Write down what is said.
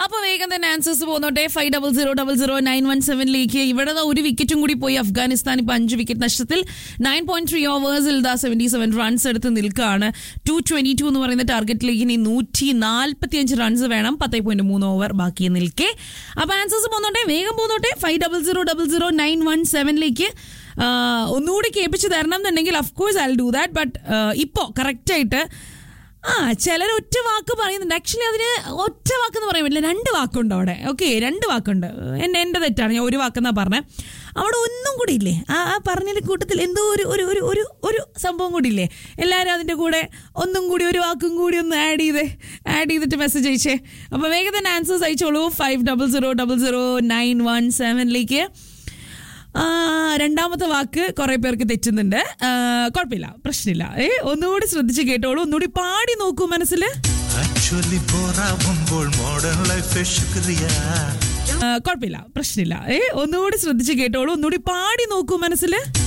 അപ്പൊ വേഗം തന്നെ ആൻസേഴ്സ് പോന്നോട്ടെ five double zero double zero nine one സെവനിലേക്ക് ഇവിടെ ദാ ഒരു വിക്കറ്റും കൂടി പോയി അഫ്ഗാനിസ്ഥാൻ ഇപ്പൊ അഞ്ച് വിക്കറ്റ് നഷ്ടത്തിൽ നയൻ പോയിന്റ് ത്രീ ഓവേഴ്സിൽ ദാ സെവന്റി സെവൻ റൺസ് എടുത്ത് നിൽക്കുകയാണ് ടു ട്വന്റി ടു എന്ന് പറയുന്ന ടാർഗറ്റിലേക്ക് ഇനി നൂറ്റി നാൽപ്പത്തി അഞ്ച് റൺസ് വേണം പത്തേ പോയിന്റ് മൂന്ന് ഓവർ ബാക്കി നിൽക്കെ അപ്പൊ ആൻസേഴ്സ് പോന്നോട്ടെ വേഗം പോന്നോട്ടെ five double zero double zero nine one സെവനിലേക്ക് ഒന്നുകൂടി കേൾപ്പിച്ച് തരണം എന്നുണ്ടെങ്കിൽ of course I do that but ഇപ്പോൾ കറക്റ്റായിട്ട് ആ ചിലർ ഒറ്റ വാക്ക് പറയുന്നുണ്ട് ആക്ച്വലി അതിന് ഒറ്റ വാക്കെന്ന് പറയാൻ പറ്റില്ല രണ്ട് വാക്കുണ്ട് അവിടെ ഓക്കെ രണ്ട് വാക്കുണ്ട് എൻ്റെ എൻ്റെ തെറ്റാണ് ഞാൻ ഒരു വാക്കെന്നാ പറഞ്ഞത് അവിടെ ഒന്നും കൂടി ഇല്ലേ ആ ആ പറഞ്ഞതിന്റെ കൂട്ടത്തിൽ എന്തോ ഒരു ഒരു ഒരു ഒരു ഒരു സംഭവം കൂടി ഇല്ലേ എല്ലാവരും അതിൻ്റെ കൂടെ ഒന്നും കൂടി ഒരു വാക്കും കൂടി ഒന്ന് ആഡ് ചെയ്ത് ആഡ് ചെയ്തിട്ട് മെസ്സേജ് അയച്ചേ അപ്പോൾ വേഗം തന്നെ ആൻസേഴ്സ് അയച്ചോളൂ five double zero double zero nine one സെവനിലേക്ക് ആ, രണ്ടാമത്തെ വാക്ക് കുറെ പേർക്ക് തെറ്റുന്നുണ്ട് ആ, കുഴപ്പമില്ല പ്രശ്നമില്ല ഏ ഒന്നുകൂടി ശ്രദ്ധിച്ച് കേട്ടോളൂ ഒന്നുകൂടി പാടി നോക്കൂ മനസ്സിൽ ആക്ച്വലി ബോറാവുമ്പോൾ മോഡേൺ ലൈഫ് ശുക്രിയ കുഴപ്പമില്ല പ്രശ്നമില്ല ഏ ഒന്നുകൂടി ശ്രദ്ധിച്ച് കേട്ടോളൂ ഒന്നുകൂടി പാടി നോക്കൂ മനസ്സിൽ